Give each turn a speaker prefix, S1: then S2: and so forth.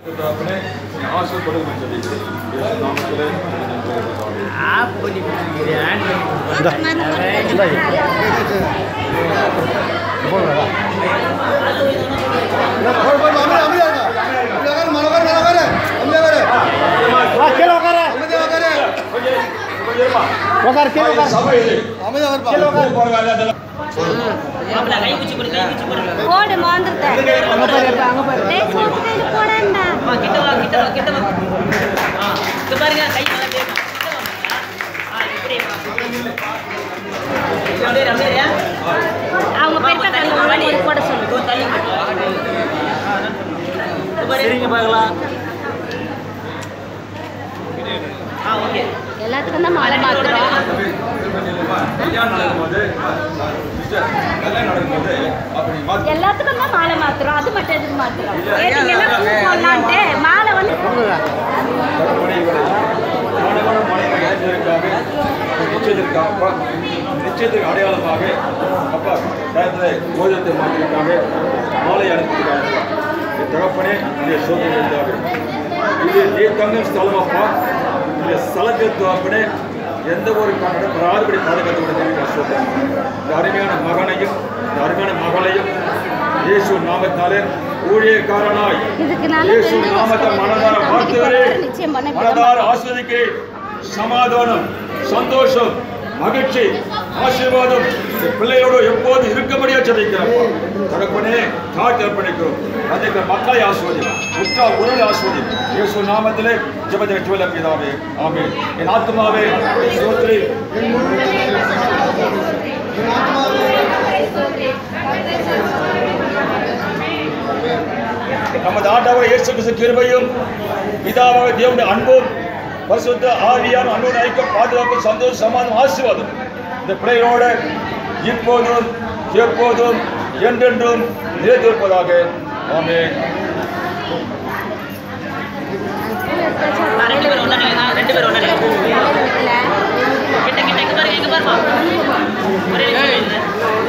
S1: अपने यहाँ से बड़े में चली गई ये नाम चले
S2: ஆப் பண்ணி கொடுத்துருக்கிறேன் ஆன் பண்ணி
S3: போடு மாந்துட்டேன் டேய் சோத்து கையில போடண்டா
S4: அம்மா, கிட்ட வா கிட்ட வா கிட்ட வா ஆ, இங்க பாருங்க கை மேல வேகமா. கிட்ட வாங்க. ஆ, இப்படி வா. அப்படியே இரு, அப்படியே இரு.
S3: அவங்க பெருப்பா கண்ணு ஒரு போட சொல்லு
S4: இதோ தள்ளி விட்டு வா. இங்க பாரு.
S2: சரிங்க பார்க்கலாம்
S4: ஆ, ஓகே.
S3: எல்லாத்துக்கும் தான் மாலை மாத்துறோம்
S1: கல்யாணம் நடக்கும்போது sister, கல்யாணம் நடக்கும்போது அப்படி மாத்தி
S3: எல்லாத்துக்கும் தான் மாலை மாத்துறோம் அது மட்டும் எதுக்கு மாத்துறோம் கேட்டீங்கன்னா பூ போடலான்ட்டு மாலை வந்து
S1: மாணவன மனைவி இணைந்ததற்காக நிச்சயத்திற்காக நிச்சயத்திற்கு அடையாளமாக அப்பா நேரத்தில் போஜனத்தை மாற்றிற்காக மாலை அனுப்பியிருக்காங்க என் தகப்பனே இதை சோதனை இது நீ தங்கும் ஸ்தலம் அப்பா இந்த ஸ்தலத்தின் தகப்பனே எந்த ஒரு காரணம் வராதுபடி பாதுகாத்து கொடுத்திருக்கிற சொல்றேன் இந்த அருமையான மகனையும் இந்த அருமையான மகளையும் இயேசு நாமத்தாலே ஊழியக்காரனாய்
S3: இதுக்கு நல்ல
S1: இயேசு நாமத்தை மனதார வாழ்த்துகிறேன்
S3: நிச்சயம் பண்ண
S1: மனதார ஆஸ்வதிக்கிறேன் சமாதானம் சந்தோஷம் மகிழ்ச்சி ஆசீர்வாதம் இந்த பிள்ளையோடு எப்போது இருக்கும்படியா ஜெபிக்கிறப்பா தகப்பனே தாழ்த்தி அர்ப்பணிக்கிறோம் அந்த மக்களை ஆஸ்வதி உற்றா உடல் ஆஸ்வதி இயேசு நாமத்திலே ஜெபத்தை ஜுவல பிதாவே ஆமே என் ஆத்மாவே சோத்ரி நமது ஆண்டவர் இயேசு கிறிஸ்து கிருபையும் பிதாவாக தேவனுடைய அன்பும் பரிசுத்த ஆவியான அன்புடன் ஐக்கியம் பாதுகாப்பு சந்தோஷம் சமாதானம் ஆசீர்வாதம் இந்த பிள்ளைகளோட இப்போதும் எப்போதும் என்றென்றும் நிலைத்திருப்பதாக ஆமென்
S4: ஆ, ரெண்டு பேரும் ஒண்ணா நில்லுங்க. ரெண்டு பேரும் ஒண்ணா நில்லுங்க. கிட்ட கிட்ட இங்க பாருங்க இங்க பாருமா ஒரே நிமிஷம் இருங்க.